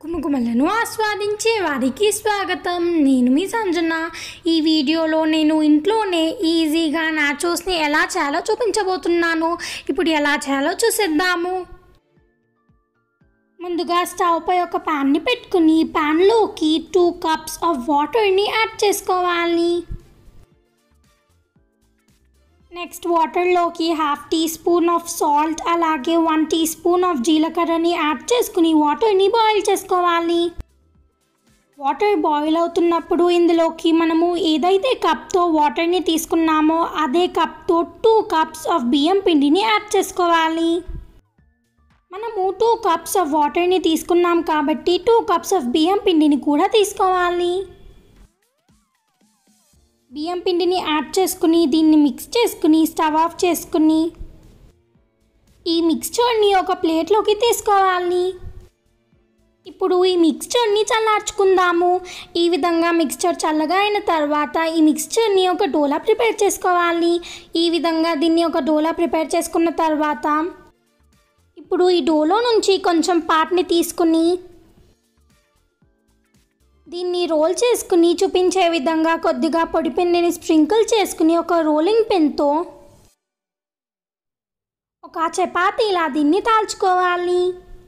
కుమకుమలను ఆస్వాదించే వారికి స్వాగతం నేను మీ సంజన ఈ వీడియోలో నేను ఇంట్లోనే ఈజీగా నాచోస్ని ఎలా చేయాలో చూపించబోతున్నాను ఇప్పుడు ఎలా చేయాలో చూసేద్దాము ముందుగా స్టవ్ పై ఒక ప్యాన్ని పెట్టుకుని ప్యాన్లోకి టూ కప్స్ ఆఫ్ వాటర్ని యాడ్ చేసుకోవాలి నెక్స్ట్ వాటర్లోకి half teaspoon of salt అలాగే వన్ టీ స్పూన్ ఆఫ్ జీలకర్రని యాడ్ చేసుకుని వాటర్ని బాయిల్ చేసుకోవాలి వాటర్ బాయిల్ అవుతున్నప్పుడు ఇందులోకి మనము ఏదైతే కప్తో వాటర్ని తీసుకున్నామో అదే కప్తో టూ కప్స్ ఆఫ్ బియ్యం పిండిని యాడ్ చేసుకోవాలి మనము టూ కప్స్ ఆఫ్ వాటర్ని తీసుకున్నాం కాబట్టి టూ కప్స్ ఆఫ్ బియ్యం పిండిని కూడా తీసుకోవాలి బియ్యం పిండిని యాడ్ చేసుకుని దీన్ని మిక్స్ చేసుకుని స్టవ్ ఆఫ్ చేసుకుని ఈ మిక్స్చర్ని ఒక ప్లేట్లోకి తీసుకోవాలి ఇప్పుడు ఈ మిక్స్చర్ని చల్లార్చుకుందాము ఈ విధంగా మిక్స్చర్ చల్లగా అయిన తర్వాత ఈ మిక్స్చర్ని ఒక డోలా ప్రిపేర్ చేసుకోవాలి ఈ విధంగా దీన్ని ఒక డోలా ప్రిపేర్ చేసుకున్న తర్వాత ఇప్పుడు ఈ డోలో నుంచి కొంచెం పార్ట్ని తీసుకుని దీన్ని రోల్ చేసుకుని చూపించే విధంగా కొద్దిగా పొడి పిండిని స్ప్రింకిల్ చేసుకుని ఒక రోలింగ్ పెన్తో ఒక చపాతీ ఇలా దీన్ని తాల్చుకోవాలి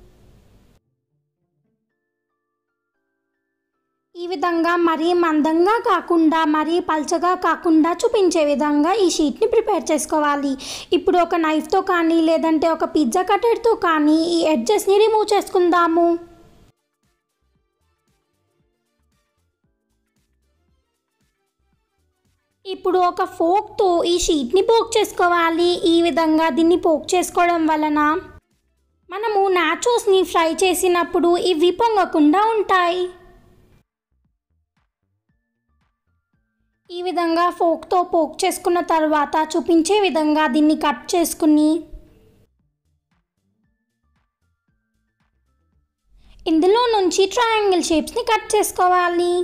ఈ విధంగా మరీ మందంగా కాకుండా మరీ పల్చగా కాకుండా చూపించే విధంగా ఈ షీట్ని ప్రిపేర్ చేసుకోవాలి ఇప్పుడు ఒక నైఫ్తో కానీ లేదంటే ఒక పిజ్జా కటర్తో కానీ ఈ ఎడ్జెస్ని రిమూవ్ చేసుకుందాము ఇప్పుడు ఒక ఫోక్తో ఈ షీట్ని పోక్ చేసుకోవాలి ఈ విధంగా దీన్ని పోక్ చేసుకోవడం వలన మనము నాచోస్ని ఫ్రై చేసినప్పుడు ఇవి పొంగకుండా ఉంటాయి ఈ విధంగా ఫోక్తో పోక్ చేసుకున్న తర్వాత చూపించే విధంగా దీన్ని కట్ చేసుకుని ఇందులో నుంచి ట్రయాంగిల్ షేప్స్ని కట్ చేసుకోవాలి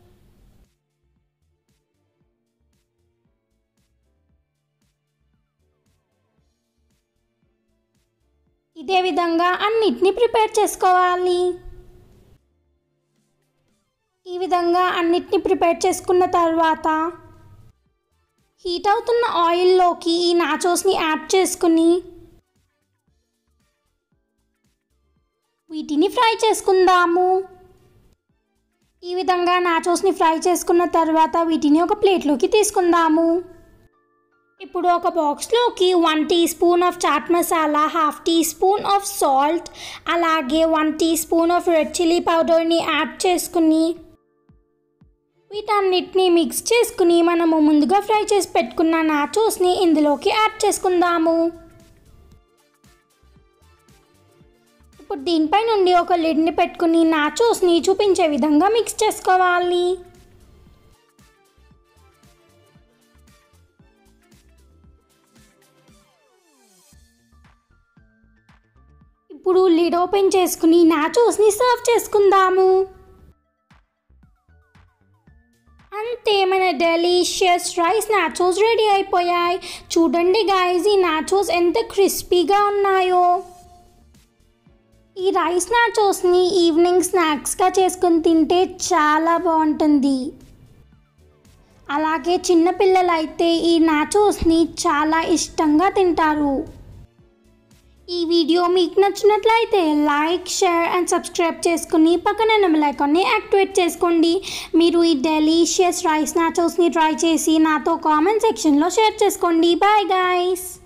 ఇదే విధంగా అన్నిటిని ప్రిపేర్ చేసుకోవాలి ఈ విధంగా అన్నిటిని ప్రిపేర్ చేసుకున్న తర్వాత హీట్ అవుతున్న ఆయిల్లోకి ఈ నాచోస్ని యాడ్ చేసుకుని వీటిని ఫ్రై చేసుకుందాము ఈ విధంగా నాచోస్ని ఫ్రై చేసుకున్న తర్వాత వీటిని ఒక ప్లేట్లోకి తీసుకుందాము ఇప్పుడు ఒక బాక్స్లోకి one teaspoon of chaat masala half teaspoon of salt అలాగే one teaspoon of red chilli పౌడర్ని యాడ్ చేసుకుని వీటన్నిటిని మిక్స్ చేసుకుని మనము ముందుగా ఫ్రై చేసి పెట్టుకున్న నాచోస్ని ఇందులోకి యాడ్ చేసుకుందాము ఇప్పుడు దీనిపై నుండి ఒక లిడ్ని పెట్టుకుని నాచోస్ని చూపించే విధంగా మిక్స్ చేసుకోవాలి ఇప్పుడు లిడ్ ఓపెన్ చేసుకుని నాచోస్ని సర్వ్ చేసుకుందాము అంతే మన డెలీషియస్ రైస్ నాచోస్ రెడీ అయిపోయాయి చూడండి గాయస్ ఈ నాచోస్ ఎంత క్రిస్పీగా ఉన్నాయో ఈ రైస్ నాచోస్ని ఈవినింగ్ స్నాక్స్గా చేసుకుని తింటే చాలా బాగుంటుంది అలాగే చిన్నపిల్లలైతే ఈ నాచోస్ని చాలా ఇష్టంగా తింటారు ఈ వీడియో మీకు నచ్చినట్లయితే లైక్ షేర్ అండ్ సబ్స్క్రైబ్ చేసుకుని పక్కన బెల్ ఐకాన్ని యాక్టివేట్ చేసుకోండి మీరు ఈ డెలీషియస్ రైస్ నాచోస్ని ట్రై చేసి నాతో కామెంట్ సెక్షన్లో షేర్ చేసుకోండి బాయ్ గాయస్